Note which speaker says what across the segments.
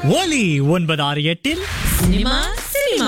Speaker 1: ஒலி ஒன்பது ஆறு எட்டில்
Speaker 2: சினிமா சினிமா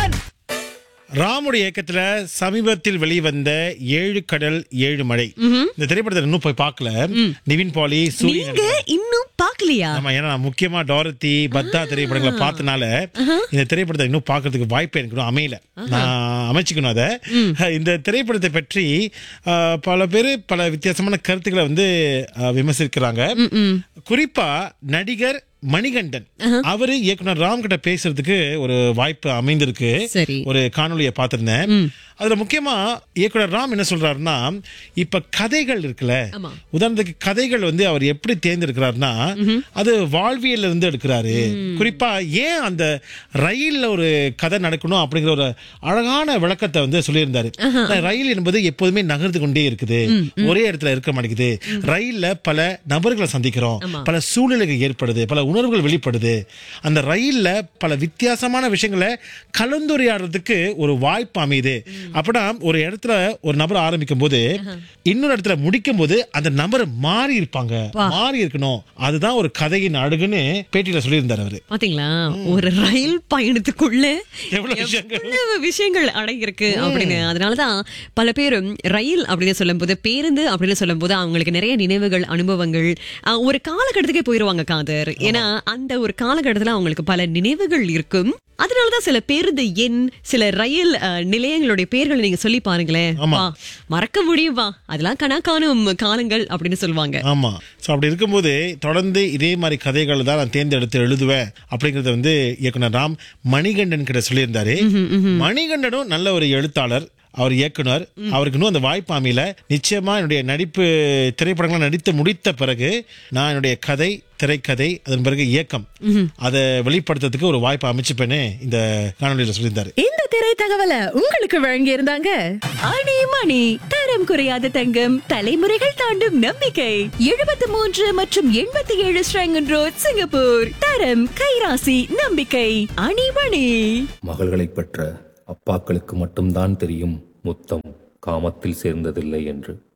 Speaker 3: ராமுடைய இயக்கத்துல சமீபத்தில் வெளிவந்த ஏழு கடல் ஏழு மழை இந்த திரைப்படத்தை இன்னும் போய் பார்க்கல நிவின் பாலி சூரிய
Speaker 2: நீங்க இன்னும் பாக்கலையா
Speaker 3: ஆமா ஏன்னா நான் முக்கியமா டாரத்தி பத்தா திரைப்படங்களை பார்த்தனால இந்த திரைப்படத்தை இன்னும் பார்க்கிறதுக்கு வாய்ப்பு எனக்கு இன்னும் அமையல நான் அமைச்சுக்கணும் அதை இந்த திரைப்படத்தை பற்றி ஆ, பல பேர் பல வித்தியாசமான கருத்துக்களை வந்து ஆ, விமர்சிக்கிறாங்க குறிப்பா நடிகர் மணிகண்டன் அவரு இயக்குனர் ராம் கிட்ட பேசுறதுக்கு ஒரு வாய்ப்பு அமைந்திருக்கு
Speaker 2: சரி.
Speaker 3: ஒரு காணொளியை பார்த்திருந்தேன் அதுல முக்கியமா இயக்குனர் ராம் என்ன சொல்றாருன்னா இப்ப கதைகள் இருக்குல்ல
Speaker 2: ஆமா.
Speaker 3: உதாரணத்துக்கு கதைகள் வந்து அவர் எப்படி தேர்ந்தெடுக்கிறாருன்னா அது வாழ்வியல்ல இருந்து எடுக்கிறாரு குறிப்பா ஏன் அந்த ரயில்ல ஒரு கதை நடக்கணும் அப்படிங்கிற ஒரு அழகான விளக்கத்தை வந்து சொல்லியிருந்தாரு ரயில் என்பது எப்போதுமே நகர்ந்து கொண்டே இருக்குது ஒரே இடத்துல இருக்க மாட்டேங்குது ரயில்ல பல நபர்களை சந்திக்கிறோம் பல சூழ்நிலைகள் ஏற்படுது பல உணர்வுகள் வெளிப்படுது அந்த ரயில்ல பல வித்தியாசமான விஷயங்களை கலந்துரையாடுறதுக்கு ஒரு வாய்ப்பு அமையுது அப்படின்னா ஒரு இடத்துல ஒரு நபர் ஆரம்பிக்கும் போது இன்னொரு இடத்துல முடிக்கும் போது அந்த நபர் மாறி இருப்பாங்க மாறி இருக்கணும் அதுதான் ஒரு கதையின் அழகுன்னு பேட்டியில சொல்லியிருந்தார் அவரு
Speaker 2: பாத்தீங்களா ஒரு ரயில் பயணத்துக்குள்ள
Speaker 3: எவ்வளவு விஷயங்கள்.
Speaker 2: எவ்வளவு விஷயங்கள் அடங்கியிருக்கு அப்படின்னு அதனாலதான் பல பேரும் ரயில் அப்படின்னு சொல்லும்போது பேருந்து அப்படின்னு சொல்லும்போது அவங்களுக்கு நிறைய நினைவுகள் அனுபவங்கள் அஹ், ஒரு காலகட்டத்துக்கே போயிருவாங்க காதர் ஏன்னா அந்த ஒரு காலகட்டத்துல அவங்களுக்கு பல நினைவுகள் இருக்கும் அதனாலதான் சில பேருந்து எண் சில ரயில் அஹ், நிலையங்களுடைய பேர்களை நீங்க சொல்லி பாருங்களேன்
Speaker 3: ஆமா.
Speaker 2: வா, மறக்க முடியுமா அதெல்லாம் கணா காணும் காலங்கள் அப்படின்னு சொல்லுவாங்க
Speaker 3: ஆமா சோ அப்படி இருக்கும்போது தொடர்ந்து இதே மாதிரி கதைகளை தான் நான் தேர்ந்தெடுத்து எழுதுவேன் அப்படிங்கறத வந்து இயக்குனர் ராம் மணிகண்டன் கிட்ட சொல்லியிருந்தாரு மணிகண்டனும் நல்ல ஒரு எழுத்தாளர் அவர் இயக்குனர் அவருக்கு இன்னும் அந்த வாய்ப்பு அமையல நிச்சயமா என்னுடைய நடிப்பு திரைப்படங்களை நடித்து முடித்த பிறகு நான் என்னுடைய கதை திரைக்கதை அதன் பிறகு இயக்கம் அதை வெளிப்படுத்துறதுக்கு ஒரு வாய்ப்பு அமைச்சுப்பேன்னு இந்த காணொலியில சொல்லியிருந்தாரு
Speaker 4: இந்த திரை தகவலை உங்களுக்கு வழங்கி இருந்தாங்க
Speaker 2: ஆணி மணி தரம் குறையாத தங்கம் தலைமுறைகள் தாண்டும் நம்பிக்கை எழுபத்தி மூன்று மற்றும் எண்பத்தி ஏழு ஸ்ரங்கன் ரோட் சிங்கப்பூர் தரம் கைராசி நம்பிக்கை அணிமணி
Speaker 5: மகள்களைப் பெற்ற அப்பாக்களுக்கு மட்டும்தான் தெரியும் முத்தம் காமத்தில் சேர்ந்ததில்லை என்று